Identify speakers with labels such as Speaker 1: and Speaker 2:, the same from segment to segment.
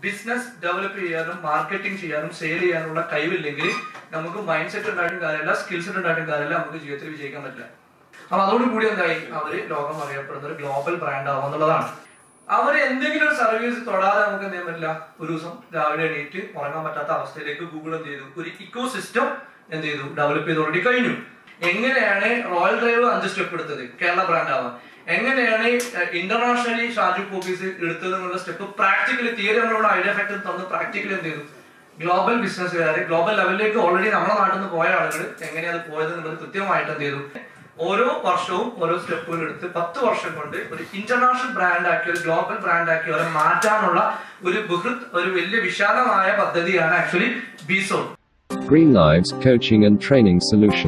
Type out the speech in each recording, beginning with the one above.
Speaker 1: Business develop ചെയ്യാനും marketing ചെയ്യാനും sale ചെയ്യാനുള്ള കഴിവില്ലെങ്കിൽ നമുക്ക് മൈൻഡ് സെറ്റ് ഉണ്ടായിട്ടും കാര്യമില്ല സ്കിൽ സെറ്റ് ഉണ്ടായിട്ടും കാര്യമില്ല നമുക്ക് ജീവിതത്തിൽ വിജയിക്കാൻ പറ്റില്ല അപ്പൊ അതോടുകൂടി എന്തായി അവര് ലോകം അറിയപ്പെടുന്ന ഒരു ഗ്ലോബൽ ബ്രാൻഡ് ആവുക എന്നുള്ളതാണ് അവർ എന്തെങ്കിലും ഒരു സർവീസ് തൊടാതെ നമുക്ക് എന്ത് ചെയ്യാൻ പറ്റില്ല ഒരു ദിവസം രാവിലെ എണീറ്റ് ഉറങ്ങാൻ പറ്റാത്ത അവസ്ഥയിലേക്ക് ഗൂഗിൾ എന്ത് ചെയ്തു ഒരു ഇക്കോ സിസ്റ്റം എന്ത് ചെയ്തു ഡെവലപ്പ് ചെയ്ത് ഓൾറെഡി കഴിഞ്ഞു എങ്ങനെയാണ് റോയൽ ഡ്രൈവ് അഞ്ച് സ്റ്റെപ്പ് എടുത്തത് കേരള ബ്രാൻഡ് ആവാൻ എങ്ങനെയാണ് ഇന്റർനാഷണലി ഷാജു പോഫീസ് എടുത്തത് എന്നുള്ള സ്റ്റെപ്പ് പ്രാക്ടിക്കലി തിയറി നമ്മളോട് ഐഡിയ ഫാക്ടർ തന്ന് പ്രാക്ടിക്കലി എന്ത് ചെയ്തു ഗ്ലോബൽ ബിസിനസ്സുകാർ ഗ്ലോബൽ ലെവലിലേക്ക് ഓൾറെഡി നമ്മുടെ നാട്ടിൽ നിന്ന് പോയ ആളുകൾ എങ്ങനെയാണ് അത് പോയത് എന്നുള്ളത് കൃത്യമായിട്ട് എന്ത് ചെയ്തു ഓരോ വർഷവും ഓരോ സ്റ്റെപ്പുകൾ എടുത്ത് പത്ത് വർഷം കൊണ്ട് ഒരു ഇന്റർനാഷണൽ ബ്രാൻഡ് ആക്കി ഒരു ഗ്ലോബൽ ബ്രാൻഡ് ആക്കി അവരെ മാറ്റാനുള്ള ഒരു ബൃഹത് ഒരു വലിയ വിശാലമായ പദ്ധതിയാണ് ആക്ച്വലി ബിസോൺ
Speaker 2: Green Lives Coaching and Training Solution.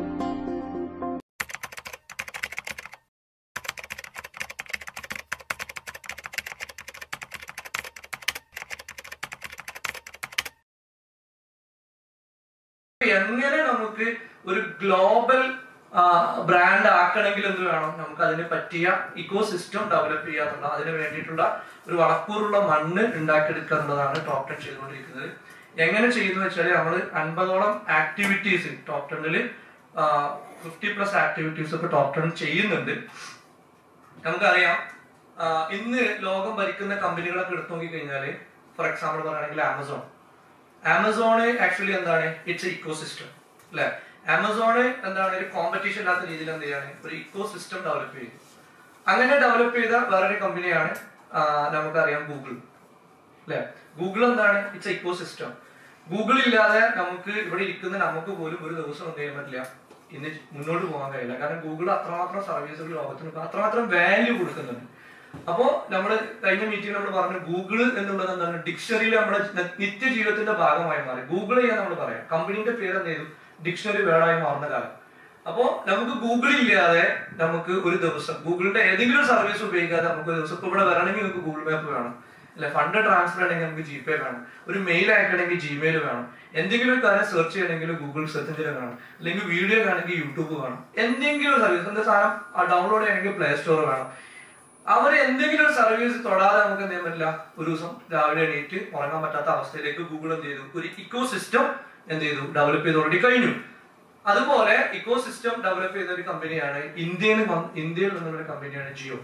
Speaker 1: എങ്ങനെ നമുക്ക് ഒരു ഗ്ലോബൽ ബ്രാൻഡ് ആക്കണമെങ്കിൽ എന്ത് വേണം നമുക്ക് അതിന് പറ്റിയ ഇക്കോ സിസ്റ്റം ഡെവലപ്പ് ചെയ്യുക എന്നുള്ള അതിന് വേണ്ടിയിട്ടുള്ള ഒരു വളക്കൂറുള്ള മണ്ണ് ഉണ്ടാക്കിയെടുക്കുക എന്നുള്ളതാണ് ടോപ്പ് ടെൻ ചെയ്തുകൊണ്ടിരിക്കുന്നത് എങ്ങനെ ചെയ്യുന്നു വെച്ചാൽ നമ്മൾ അൻപതോളം ആക്ടിവിറ്റീസ് ടോപ്പ് ടെന്നിൽ ഫിഫ്റ്റി പ്ലസ് ആക്ടിവിറ്റീസ് ഒക്കെ ടോപ്പ് ടെൻ ചെയ്യുന്നുണ്ട് നമുക്കറിയാം ആ, ഇന്ന് ലോകം ഭരിക്കുന്ന കമ്പനികളൊക്കെ എടുത്തു നോക്കി കഴിഞ്ഞാൽ ഫോർ എക്സാമ്പിൾ പറയുകയാണെങ്കിൽ ആമസോൺ ആമസോണ് ആക്ച്വലി എന്താണ് ഇറ്റ്സ് ഇക്കോ സിസ്റ്റം അല്ലെ ആമസോണ് എന്താണ് ഒരു കോമ്പറ്റീഷൻ ഇല്ലാത്ത രീതിയിൽ എന്ത് ചെയ്യാണ് ഒരു ഇക്കോ സിസ്റ്റം ഡെവലപ്പ് ചെയ്തു അങ്ങനെ ഡെവലപ്പ് ചെയ്ത വേറൊരു കമ്പനിയാണ് ആ, നമുക്കറിയാം ഗൂഗിൾ അല്ലെ ഗൂഗിൾ എന്താണ് ഇറ്റ്സ് ഇക്കോ സിസ്റ്റം ഗൂഗിൾ ഇല്ലാതെ നമുക്ക് ഇവിടെ ഇരിക്കുന്ന നമുക്ക് പോലും ഒരു ദിവസം എന്ത് ചെയ്യാൻ പറ്റില്ല ഇന്ന് മുന്നോട്ട് പോകാൻ കഴിയില്ല കാരണം ഗൂഗിൾ അത്രമാത്രം സർവീസുകൾ ലോകത്തിന് അത്രമാത്രം വാല്യൂ കൊടുക്കുന്നുണ്ട് അപ്പോ നമ്മൾ കഴിഞ്ഞ മീറ്റിംഗ് നമ്മൾ പറഞ്ഞു ഗൂഗിൾ എന്നുള്ളത് എന്താണ് ഡിക്ഷണറിയിൽ നമ്മുടെ നിത്യ ജീവിതത്തിന്റെ ഭാഗമായി മാറി ഗൂഗിൾ ചെയ്യാൻ നമ്മൾ പറയാം കമ്പനീന്റെ പേര് എന്ത് ചെയ്തു ഡിക്ഷണറി വേർഡായി മാറുന്ന കാലം അപ്പോ നമുക്ക് ഗൂഗിൾ ഇല്ലാതെ നമുക്ക് ഒരു ദിവസം ഗൂഗിളിന്റെ ഏതെങ്കിലും സർവീസ് ഉപയോഗിക്കാതെ നമുക്ക് ഒരു ദിവസം ഇപ്പൊ ഇവിടെ വരണമെങ്കിൽ നമുക്ക് ഗൂഗിൾ മാപ്പ് വേണം അല്ലെ ഫണ്ട് ട്രാൻസ്ഫർ ചെയ്യണമെങ്കിൽ നമുക്ക് ജി പേ വേണം ഒരു മെയിൽ അയക്കണമെങ്കിൽ ജിമെയിൽ വേണം എന്തെങ്കിലും ഒരു കാര്യം സെർച്ച് ചെയ്യണമെങ്കിൽ ഗൂഗിൾ സെർച്ച് എഞ്ചിൻ വേണം അല്ലെങ്കിൽ വീഡിയോ കാണണമെങ്കിൽ യൂട്യൂബ് വേണം എന്തെങ്കിലും ഒരു സർവീസ് എന്താ സാധനം ഡൗൺലോഡ് ചെയ്യണമെങ്കിൽ പ്ലേ സ്റ്റോർ വേണം അവർ എന്തെങ്കിലും ഒരു സർവീസ് തൊടാതെ നമുക്ക് എന്ത് ചെയ്യാൻ പറ്റില്ല ഒരു ദിവസം രാവിലെ എണീറ്റ് ഉറങ്ങാൻ പറ്റാത്ത അവസ്ഥയിലേക്ക് ഗൂഗിൾ എന്ത് ചെയ്തു ഒരു ഇക്കോ സിസ്റ്റം എന്ത് ചെയ്തു ഡെവലപ്പ് ചെയ്ത് ഓൾറെഡി കഴിഞ്ഞു അതുപോലെ ഇക്കോ സിസ്റ്റം ഡെവലപ്പ് ചെയ്ത ഒരു കമ്പനിയാണ് ഇന്ത്യയിൽ വന്ന് ഇന്ത്യയിൽ നിന്നുള്ള ഒരു കമ്പനിയാണ് ജിയോ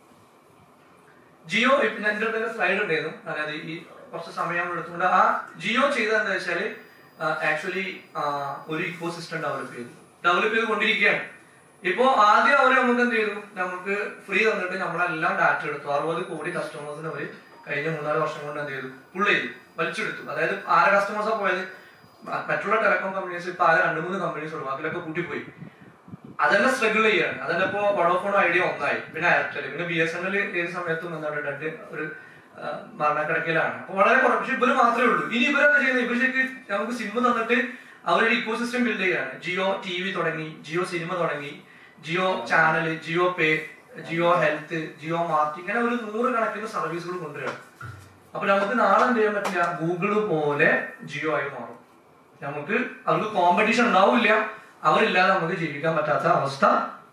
Speaker 1: ജിയോ ഇപ്പൊ ഞാൻ എൻ്റെ അടുത്ത് സ്ലൈഡ് ഉണ്ടായിരുന്നു അതായത് ഈ കുറച്ച് സമയം എടുത്തുകൊണ്ട് ആ ജിയോ ചെയ്തത് എന്താ വെച്ചാല് ആക്ച്വലി ഒരു ഇക്കോ സിസ്റ്റം ഡെവലപ്പ് ചെയ്തു ഡെവലപ്പ് ചെയ്ത് കൊണ്ടിരിക്കുകയാണ് ഇപ്പോ ആദ്യം അവർ നമുക്ക് എന്ത് ചെയ്തു നമുക്ക് ഫ്രീ തന്നിട്ട് നമ്മളെല്ലാം ഡാറ്റ എടുത്തു അറുപത് കോടി കസ്റ്റമേഴ്സിന് അവർ കഴിഞ്ഞ മൂന്നാല് വർഷം കൊണ്ട് എന്ത് ചെയ്തു പുള്ള് ചെയ്തു വലിച്ചെടുത്തു അതായത് ആരെ കസ്റ്റമേഴ്സാ പോയത് മ- മറ്റുള്ള ടെലികോം കമ്പനീസ് ഇപ്പൊ ആകെ രണ്ട് മൂന്ന് കമ്പനീസ് ഉള്ളൂ അതിലൊക്കെ കൂട്ടിപ്പോയി അതെല്ലാം സ്ട്രഗിൾ ചെയ്യാണ് അതന്നെ ഇപ്പോ വോഡോഫോൺ ഐഡിയ ഒന്നായി പിന്നെ എയർടെൽ പിന്നെ ബി എസ് എൻ എൽ ഏത് സമയത്തും എന്താണ് ഡെഡ് ഒരു ആ, മരണക്കിടക്കയിലാണ് അപ്പൊ വളരെ കുറവ് പക്ഷെ ഇവര് മാത്രമേ ഉള്ളൂ ഇനി ഇവരെന്താ ചെയ്യുന്നത് ഇവർക്ക് നമുക്ക് സിം തന്നിട്ട് അവരൊരു ഇക്കോ സിസ്റ്റം ബിൽഡ് ചെയ്യാണ് ജിയോ ടി വി തുടങ്ങി ജിയോ സിനിമ തുടങ്ങി Jio channel Jio pay Jio health Jio mart ഇങ്ങനെ ഒരു നൂറ് കണക്കിന് സർവീസുകൾ കൊണ്ടുവരികയാണ് അപ്പൊ നമുക്ക് നാളെ എന്ത് ചെയ്യാൻ പറ്റില്ല ഗൂഗിള് പോലെ ജിയോ ആയി മാറും നമുക്ക് അവർക്ക് കോമ്പറ്റീഷൻ ഉണ്ടാവില്ല അവരില്ലാതെ നമുക്ക് ജീവിക്കാൻ പറ്റാത്ത അവസ്ഥ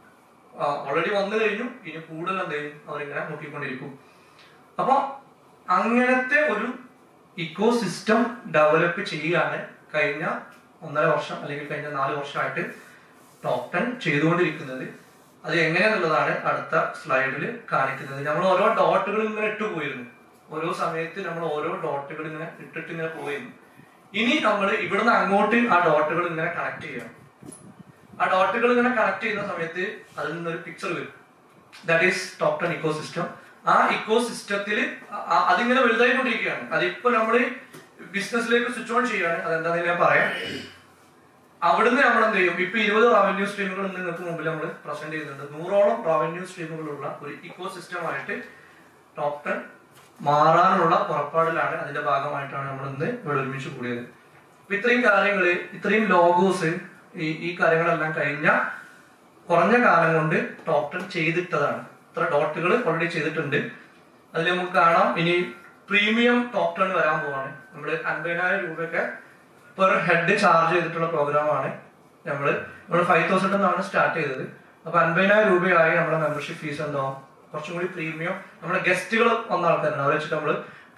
Speaker 1: ഓൾറെഡി വന്നു കഴിഞ്ഞു ഇനി കൂടുതൽ എന്ത് ചെയ്യും അവരിങ്ങനെ നോക്കിക്കൊണ്ടിരിക്കും അപ്പൊ അങ്ങനത്തെ ഒരു ഇക്കോ സിസ്റ്റം ഡെവലപ്പ് ചെയ്യാണ് കഴിഞ്ഞ ഒന്നര വർഷം അല്ലെങ്കിൽ കഴിഞ്ഞ നാല് വർഷമായിട്ട് ടോപ്പ് ടെൻ ചെയ്തുകൊണ്ടിരിക്കുന്നത് അത് എങ്ങനെയാന്നുള്ളതാണ് അടുത്ത സ്ലൈഡിൽ കാണിക്കുന്നത് നമ്മൾ ഓരോ ഡോട്ടുകൾ ഇങ്ങനെ ഇട്ട് പോയിരുന്നു ഓരോ സമയത്ത് നമ്മൾ ഓരോ ഡോട്ടുകൾ ഇങ്ങനെ ഇട്ടിട്ട് ഇങ്ങനെ പോയിരുന്നു ഇനി നമ്മൾ ഇവിടുന്ന് അങ്ങോട്ട് ആ ഡോട്ടുകൾ ഇങ്ങനെ കണക്ട് ചെയ്യണം ആ ഡോട്ടുകൾ ഇങ്ങനെ കണക്ട് ചെയ്യുന്ന സമയത്ത് അതിൽ നിന്നൊരു പിക്ചർ വരും that is top ten ecosystem ആ ഇക്കോ സിസ്റ്റത്തിൽ അതിങ്ങനെ വലുതായിക്കൊണ്ടിരിക്കുകയാണ് അതിപ്പോ നമ്മൾ ബിസിനസ്സിലേക്ക് സ്വിച്ച് ഓൺ ചെയ്യാണ് അതെന്താണെന്ന് ഞാൻ പറയാം അവിടുന്ന് നമ്മൾ എന്ത് ചെയ്യും ഇപ്പൊ ഇരുപത് റവന്യൂ സ്ട്രീമുകൾ നിങ്ങൾക്ക് മുമ്പിൽ നമ്മൾ പ്രസന്റ് ചെയ്യുന്നുണ്ട് നൂറോളം റവന്യൂ സ്ട്രീമുകളുള്ള ഒരു ഇക്കോ സിസ്റ്റമായിട്ട് ടോപ്പ് ടെൻ മാറാനുള്ള പുറപ്പാടിലാണ് അതിന്റെ ഭാഗമായിട്ടാണ് നമ്മൾ ഇന്ന് ഇവിടെ ഒരുമിച്ച് കൂടിയത് അപ്പൊ ഇത്രയും കാര്യങ്ങള് ഇത്രയും ലോഗോസ് ഈ ഈ കാര്യങ്ങളെല്ലാം കഴിഞ്ഞ കുറഞ്ഞ കാലം കൊണ്ട് ടോപ്പ് ടെൻ ചെയ്തിട്ടതാണ് ഇത്ര ഡോട്ടുകൾ ഓൾറെഡി ചെയ്തിട്ടുണ്ട് അതിൽ നമുക്ക് കാണാം ഇനി പ്രീമിയം ടോപ്പ് ടെൻ വരാൻ പോവാണ് നമ്മൾ അൻപതിനായിരം രൂപയൊക്കെ പെർ ഹെഡ് ചാർജ് ചെയ്തിട്ടുള്ള പ്രോഗ്രാമാണ് നമ്മൾ നമ്മൾ ഫൈവ് തൗസൻഡ് എന്നാണ് സ്റ്റാർട്ട് ചെയ്തത് അപ്പൊ അൻപതിനായിരം രൂപയായി നമ്മുടെ മെമ്പർഷിപ്പ് ഫീസ് എന്തോ കുറച്ചും കൂടി പ്രീമിയം നമ്മുടെ ഗസ്റ്റുകൾ വന്ന ആൾക്കാരാണ് അവരെ വെച്ചിട്ട് നമ്മൾ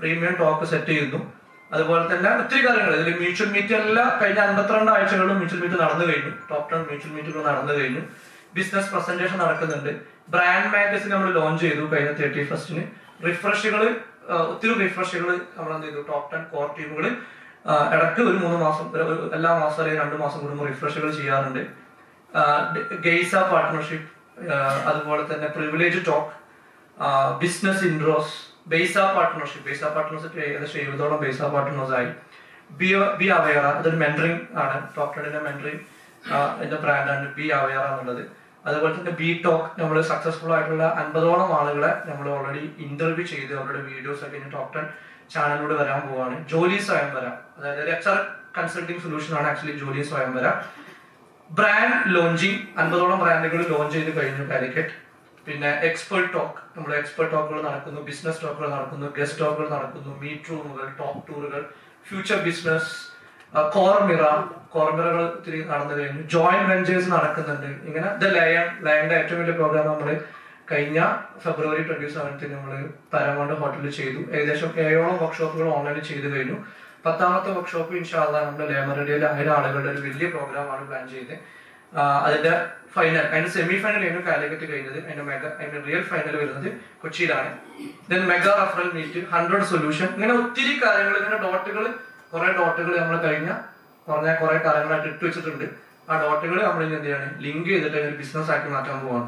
Speaker 1: പ്രീമിയം ടോക്ക് സെറ്റ് ചെയ്യുന്നു അതുപോലെ തന്നെ ഒത്തിരി കാര്യങ്ങൾ ഇതിൽ മ്യൂച്വൽ മീറ്റ് എല്ലാം കഴിഞ്ഞ അൻപത്തിരണ്ട് ആഴ്ചകളിലും മ്യൂച്വൽ മീറ്റ് നടന്നു കഴിഞ്ഞു ടോപ്പ് ടെൻ മ്യൂച്വൽ മീറ്റുകൾ നടന്നു കഴിഞ്ഞു ബിസിനസ് പ്രസന്റേഷൻ നടക്കുന്നുണ്ട് ബ്രാൻഡ് മാഗസിൻ നമ്മൾ ലോഞ്ച് ചെയ്തു കഴിഞ്ഞ തേർട്ടി ഫസ്റ്റിന് റിഫ്രഷുകൾ ഒത്തിരി റിഫ്രഷുകൾ നമ്മൾ എന്ത് ചെയ്തു ടോപ്പ് ടെൻ കോർ ടീമുകൾ ഇടയ്ക്ക് ഒരു മൂന്ന് മാസം ഒരു- ഒരു എല്ലാ മാസം അല്ലെങ്കിൽ രണ്ട് മാസം കൂടുമ്പോൾ റിഫ്രഷുകൾ ചെയ്യാറുണ്ട് ഗെയ്സ പാർട്ട്ണർഷിപ്പ് അതുപോലെ തന്നെ പ്രിവിലേജ് ടോക്ക് ബിസിനസ് ഇൻട്രോസ് ബേസ പാർട്ട്ണർഷിപ്പ് ബേസ പാർട്ട്ണർഷിപ്പ് ഏകദേശം എഴുപതോളം ബേസ പാർട്ട്നേഴ്സ് ആയി ബി ബി അവയറ അതൊരു മെന്ററിംഗ് ആണ് ടോപ്പ് ടെന്നിന്റെ മെന്ററിംഗ് എന്റെ ബ്രാൻഡാണ് ബി അവയറ എന്നുള്ളത് അതുപോലെ തന്നെ ബി ടോക്ക് നമ്മൾ സക്സസ്ഫുൾ ആയിട്ടുള്ള അൻപതോളം ആളുകളെ നമ്മൾ ഓൾറെഡി ഇന്റർവ്യൂ ചെയ്ത് അവരുടെ വീഡിയോസ് ഒക്കെ ഇനി ടോപ്പ് ടെൻ ചാനലിലൂടെ വരാൻ പോവാണ് ജോലി സ്വയംവര അതായത് എച്ച് ആർ കൺസൾട്ടിംഗ് സൊല്യൂഷൻ ആണ് ആക്ച്വലി ജോലി സ്വയംവര ബ്രാൻഡ് ലോഞ്ചിങ് അൻപതോളം ബ്രാൻഡുകൾ ലോഞ്ച് ചെയ്ത് കഴിഞ്ഞു കാലിക്കറ്റ് പിന്നെ എക്സ്പേർട്ട് ടോക്ക് നമ്മുടെ എക്സ്പേർട്ട് ടോക്കുകൾ നടക്കുന്നു ബിസിനസ് ടോക്കുകൾ നടക്കുന്നു ഗസ്റ്റ് ടോക്കുകൾ നടക്കുന്നു മീറ്റ് റൂമുകൾ ടോപ്പ് ടൂറുകൾ ഫ്യൂച്ചർ ബിസിനസ് കോർമിറ കോർമിറകൾ ഒത്തിരി നടന്നു കഴിഞ്ഞു ജോയിന്റ് വെഞ്ചേഴ്സ് നടക്കുന്നുണ്ട് ഇങ്ങനെ ദ ലയൺ ലയന്റെ ഏറ്റവും വലിയ പ്രോഗ്രാം നമ്മൾ കഴിഞ്ഞ ഫെബ്രുവരി ട്വന്റി സെവൻത്തിന് നമ്മൾ പാരമൗണ്ട് ഹോട്ടലിൽ ചെയ്തു ഏകദേശം ഏഴോളം വർക്ക്ഷോപ്പുകൾ ഓൺലൈനിൽ ചെയ്തു കഴിഞ്ഞു പത്താമത്തെ വർക്ക്ഷോപ്പ് ഇൻഷാല്ല നമ്മുടെ ലേമറഡിയിൽ ആയിരം ആളുകളുടെ ഒരു വലിയ പ്രോഗ്രാമാണ് പ്ലാൻ ചെയ്തത് ആഹ് അതിന്റെ ഫൈനൽ അതിന്റെ സെമി ഫൈനൽ ആയിരുന്നു കാലിക്കറ്റ് കഴിഞ്ഞത് അതിന്റെ മെഗാ അതിന്റെ റിയൽ ഫൈനൽ വരുന്നത് കൊച്ചിയിലാണ് then mega referral meet hundred solution ഇങ്ങനെ ഒത്തിരി കാര്യങ്ങൾ ഇങ്ങനെ ഡോട്ടുകൾ കുറെ ഡോട്ടുകൾ നമ്മൾ കഴിഞ്ഞ പറഞ്ഞ കുറെ കാര്യങ്ങളായിട്ട് ഇട്ട് വെച്ചിട്ടുണ്ട് ആ ഡോട്ടുകൾ നമ്മൾ ഇനി എന്ത് ചെയ്യാണ് ലിങ്ക് ചെയ്തിട്ട് ബിസിനസ് ആക്കി മാറ്റാൻ പോവാണ്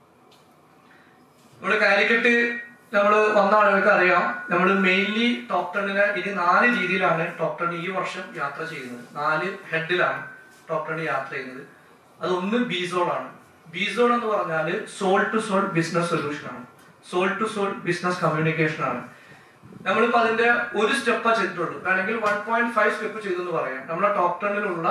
Speaker 1: നമ്മുടെ കാലിക്കറ്റ് നമ്മൾ വന്ന ആളുകൾക്ക് അറിയാം നമ്മൾ മെയിൻലി ടോപ്പ് ടെണ്ണിനെ ഇനി നാല് രീതിയിലാണ് ടോപ്പ് ടെൺ ഈ വർഷം യാത്ര ചെയ്യുന്നത് നാല് ഹെഡിലാണ് ടോപ്പ് ടെൺ യാത്ര ചെയ്യുന്നത് അതൊന്ന് ബീസോൾ ആണ് ബീസോൾ എന്ന് പറഞ്ഞാൽ soul to soul business solution ആണ് soul to soul business communication ആണ് നമ്മളിപ്പോ അതിന്റെ ഒരു സ്റ്റെപ്പാ ചെയ്തിട്ടുള്ളൂ വേണമെങ്കിൽ വൺ പോയിന്റ് ഫൈവ് സ്റ്റെപ്പ് ചെയ്തെന്ന് പറയാം നമ്മുടെ ടോപ്പ് ടെണ്ണിലുള്ള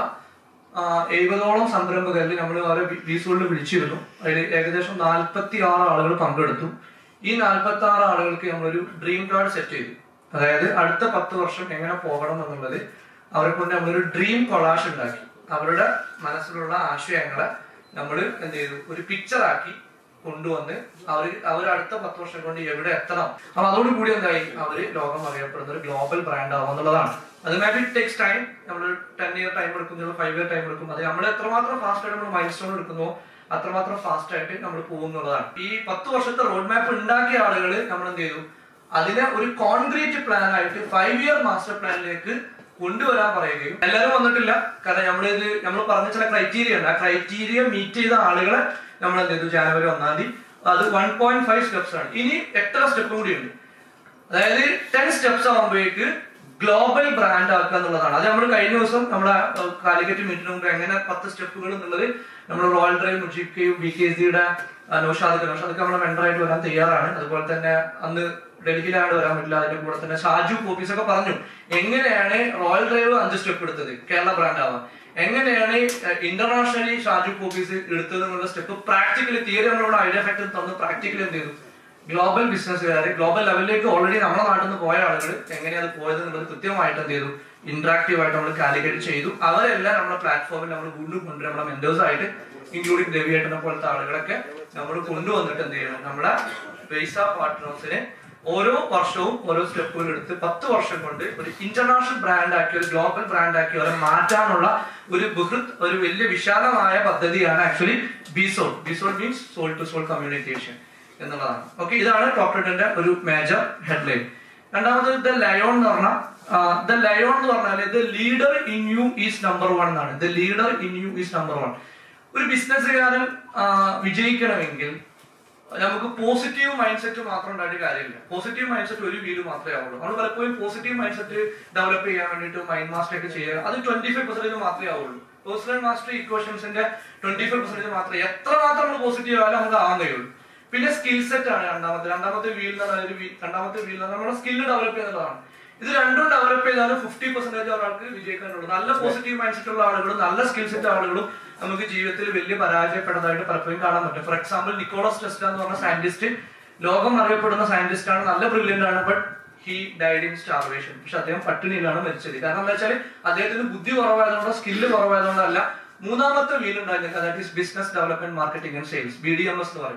Speaker 1: എഴുപതോളം സംരംഭകരിൽ നമ്മൾ അവരെ ബീസോളിൽ വിളിച്ചിരുന്നു അതിൽ ഏകദേശം നാൽപ്പത്തി ആറ് ആളുകൾ പങ്കെടുത്തു ഈ നാൽപ്പത്തി ആറ് ആളുകൾക്ക് നമ്മളൊരു ഡ്രീം കാർഡ് സെറ്റ് ചെയ്തു അതായത് അടുത്ത പത്ത് വർഷം എങ്ങനെ പോകണം എന്നുള്ളത് അവരെ കൊണ്ട് നമ്മളൊരു ഡ്രീം കൊളാഷ് ഉണ്ടാക്കി അവരുടെ മനസ്സിലുള്ള ആശയങ്ങളെ നമ്മൾ എന്ത് ചെയ്തു ഒരു പിക്ചർ ആക്കി കൊണ്ടുവന്ന് അവർ അവർ അടുത്ത പത്ത് വർഷം കൊണ്ട് എവിടെ എത്തണം അപ്പൊ അതോടുകൂടി എന്തായി അവര് ലോകം അറിയപ്പെടുന്ന ഒരു ഗ്ലോബൽ ബ്രാൻഡ് ആവും എന്നുള്ളതാണ് അത് മേ ബി ടേക്സ് ടൈം നമ്മൾ ടെൻ ഇയർ ടൈം എടുക്കും ചിലപ്പോൾ ഫൈവ് ഇയർ ടൈം എടുക്കും അത് നമ്മൾ എത്രമാത്രം ഫാസ്റ്റ് ആയിട്ട് നമ്മൾ മൈൽ സ്റ്റോൺ എടുക്കുന്നോ അത്രമാത്രം ഫാസ്റ്റ് ആയിട്ട് നമ്മൾ പോകുന്നുള്ളതാണ് ഈ പത്ത് വർഷത്തെ റോഡ് മാപ്പ് ഉണ്ടാക്കിയ ആളുകൾ നമ്മൾ എന്ത് ചെയ്തു അതിനെ ഒരു കോൺക്രീറ്റ് പ്ലാൻ ആയിട്ട് ഫൈവ് ഇയർ മാസ്റ്റർ പ്ലാനിലേക്ക് കൊണ്ടുവരാൻ പറയുകയും എല്ലാവരും വന്നിട്ടില്ല കാരണം നമ്മളിത് നമ്മൾ പറഞ്ഞ ചില ക്രൈറ്റീരിയ ഉണ്ട് ആ ക്രൈറ്റീരിയ മീറ്റ് ചെയ്ത ആളുകളെ നമ്മൾ എന്ത് ചെയ്തു ജാനുവരി ഒന്നാം തീയതി അത് വൺ പോയിന്റ് ഫൈവ് സ്റ്റെപ്സ് ആണ് ഇനി എത്ര സ്റ്റെപ്പ് കൂടി ഉണ്ട് അതായത് ടെൻ സ്റ്റെപ്സ് ആകുമ്പോഴേക്ക് ഗ്ലോബൽ ബ്രാൻഡ് ആക്കുക എന്നുള്ളതാണ് അത് നമ്മൾ കഴിഞ്ഞ ദിവസം നമ്മുടെ അഹ്, കാലിക്കറ്റ് മീറ്റിന് മുമ്പ് എങ്ങനെ പത്ത് സ്റ്റെപ്പുകൾ എന്നുള്ളത് നമ്മൾ റോയൽ ഡ്രൈവ് മുജിക്കയും ബി കെ സിയുടെ നൗഷാദ് നൗഷാദ് നമ്മുടെ മെന്ററായിട്ട് വരാൻ തയ്യാറാണ് അതുപോലെ തന്നെ അന്ന് ഡൽഹിയിലാണ് വരാൻ പറ്റില്ല അതിന്റെ കൂടെ തന്നെ ഷാജു കോപ്പീസ് ഒക്കെ പറഞ്ഞു എങ്ങനെയാണ് റോയൽ ഡ്രൈവ് അഞ്ച് സ്റ്റെപ്പ് എടുത്തത് കേരള ബ്രാൻഡ് ആവാൻ എങ്ങനെയാണ് ഇന്റർനാഷണലി ഷാജു കോപ്പീസ് എടുത്തത് എന്നുള്ള സ്റ്റെപ്പ് പ്രാക്ടിക്കലി തിയറി നമ്മളിവിടെ ഐഡിയ ഫാക്ടർ തന്ന് പ്രാക്ടിക്കലി എന്ത് ചെയ്തു ഗ്ലോബൽ ബിസിനസ്സുകാർ ഗ്ലോബൽ ലെവലിലേക്ക് ഓൾറെഡി നമ്മുടെ നാട്ടിൽ നിന്ന് പോയ ആളുകൾ എങ്ങനെയാണ് അത് പോയത് എന്നുള്ളത് കൃത്യമായിട്ട് എന്ത് ചെയ്തു ഇന്ററാക്റ്റീവ് ആയിട്ട് നമ്മൾ കാലിക്കേറ്റ് ചെയ്തു അവരെല്ലാം നമ്മുടെ പ്ലാറ്റ്ഫോമിൽ നമ്മൾ വീണ്ടും കൊണ്ടുവരും നമ്മുടെ മെന്റേഴ്സ് ആയിട്ട് ഇൻക്ലൂഡിംഗ് രവിയേട്ടനെ പോലത്തെ ആളുകളൊക്കെ നമ്മൾ കൊണ്ടുവന്നിട്ട് എന്ത് ചെയ്യണം നമ്മുടെ ബേസ പാർട്ട്നേഴ്സിനെ ഓരോ വർഷവും ഓരോ സ്റ്റെപ്പുകൾ എടുത്ത് പത്ത് വർഷം കൊണ്ട് ഒരു ഇന്റർനാഷണൽ ബ്രാൻഡ് ആക്കി ഒരു ഗ്ലോബൽ ബ്രാൻഡ് ആക്കി അവരെ മാറ്റാനുള്ള ഒരു ബൃഹത് ഒരു വലിയ വിശാലമായ പദ്ധതിയാണ് actually Bisol Bisol means soul to soul communication എന്നുള്ളതാണ് ഓക്കെ ഇതാണ് ടോപ്പ് ടെന്നിന്റെ ഒരു മേജർ ഹെഡ്ലൈൻ രണ്ടാമത് ദ ലയോൺ എന്ന് പറഞ്ഞാൽ ദ ലയോൺ എന്ന് പറഞ്ഞാൽ the leader in you is number one എന്നാണ് the leader in you is number one ഒരു ബിസിനസ്സുകാരൻ വിജയിക്കണമെങ്കിൽ നമുക്ക് പോസിറ്റീവ് മൈൻഡ് സെറ്റ് മാത്രം ഉണ്ടായിട്ട് കാര്യമില്ല പോസിറ്റീവ് മൈൻഡ് സെറ്റ് ഒരു വീട് മാത്രമേ ആവുള്ളൂ നമ്മൾ പലപ്പോഴും പോസിറ്റീവ് മൈൻഡ് സെറ്റ് ഡെവലപ്പ് ചെയ്യാൻ വേണ്ടിയിട്ട് മൈൻഡ് മാസ്റ്റർ ഒക്കെ ചെയ്യുക അത് ട്വന്റി ഫൈവ് പെർസെന്റേജ് മാത്രമേ ആവുള്ളൂ പേഴ്സണൽ മാസ്റ്റർ ഇക്വേഷൻസിന്റെ ട്വന്റി ഫൈവ് പെർസെന്റേജ് മാത്രമേ എത്ര മാത്രം നമ്മൾ പോസിറ്റീവ് ആയാലും നമുക്ക് ആവാൻ കഴിയുള്ളൂ പിന്നെ സ്കിൽ സെറ്റ് ആണ് രണ്ടാമത്തെ രണ്ടാമത്തെ വീൽ എന്ന് പറഞ്ഞാൽ ഒരു വീ- രണ്ടാമത്തെ വീൽ എന്ന് പറഞ്ഞാൽ നമ്മുടെ സ്കില്ല് ഡെവലപ്പ് ചെയ്യുന്നതാണ് ഇത് രണ്ടും ഡെവലപ്പ് ചെയ്താലും ഫിഫ്റ്റി പെർസെന്റേജ് ഒരാൾക്ക് വിജയിക്കാനുള്ളൂ നല്ല പോസിറ്റീവ് മൈൻഡ് സെറ്റ് ഉള്ള ആളുകളും നല്ല സ്കിൽ സെറ്റ് ആളുകളും നമുക്ക് ജീവിതത്തിൽ വലിയ പരാജയപ്പെടുന്നതായിട്ട് പലപ്പോഴും കാണാൻ പറ്റും ഫോർ എക്സാമ്പിൾ നിക്കോളസ് ടെസ്റ്റ എന്ന് പറഞ്ഞ സയന്റിസ്റ്റ് ലോകം അറിയപ്പെടുന്ന സയന്റിസ്റ്റ് ആണ് നല്ല ബ്രില്യന്റ് ആണ് but he died in starvation പക്ഷെ അദ്ദേഹം പട്ടിണിയിലാണ് മരിച്ചത് കാരണം എന്താ വെച്ചാൽ അദ്ദേഹത്തിന് ബുദ്ധി കുറവായതുകൊണ്ടോ സ്കില്ല് കുറവായതുകൊണ്ടല്ല മൂന്നാമത്തെ വീൽ ഉണ്ടായിരുന്നത് that is business development marketing and sales B D M S എന്ന് പറയും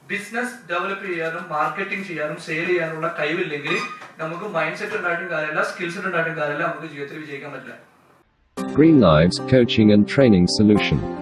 Speaker 1: ബിസിനസ് ഡെവലപ്പ് ചെയ്യാനും മാർക്കറ്റിംഗ് ചെയ്യാനും സെയിൽ ചെയ്യാനുള്ള കഴിവില്ലെങ്കിൽ നമുക്ക് മൈൻഡ് സെറ്റ് ഉണ്ടായിട്ടും കാര്യമില്ല സ്കിൽ സെറ്റ് ഉണ്ടായിട്ടും കാര്യമില്ല നമുക്ക് ജീവിതത്തിൽ വിജയിക്കാൻ പറ്റില്ല
Speaker 2: Green Lives Coaching and Training Solution.